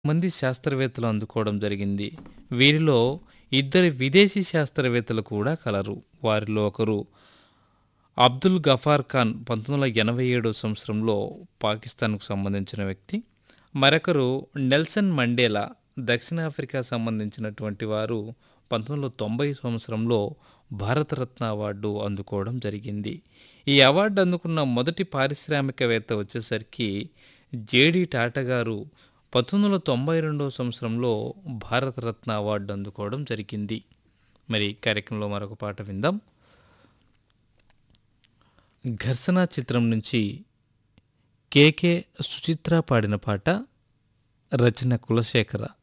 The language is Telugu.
మంది శాస్త్రవేత్తలు అందుకోవడం జరిగింది వీరిలో ఇద్దరు విదేశీ శాస్త్రవేత్తలు కూడా కలరు వారిలో ఒకరు అబ్దుల్ గఫార్ ఖాన్ పంతొమ్మిది వందల ఎనభై ఏడో సంవత్సరంలో పాకిస్తాన్కు సంబంధించిన వ్యక్తి మరొకరు నెల్సన్ మండేలా దక్షిణాఫ్రికా సంబంధించినటువంటి వారు పంతొమ్మిది వందల తొంభై సంవత్సరంలో భారతరత్న అవార్డు అందుకోవడం జరిగింది ఈ అవార్డు అందుకున్న మొదటి పారిశ్రామికవేత్త వచ్చేసరికి జేడి టాటా గారు పంతొమ్మిది వందల తొంభై రెండవ సంవత్సరంలో భారతరత్న అవార్డు అందుకోవడం జరిగింది మరి కార్యక్రమంలో మరొక పాట విందాం ఘర్షణ చిత్రం నుంచి కేకే సుచిత్ర పాడిన పాట రచన కులశేఖర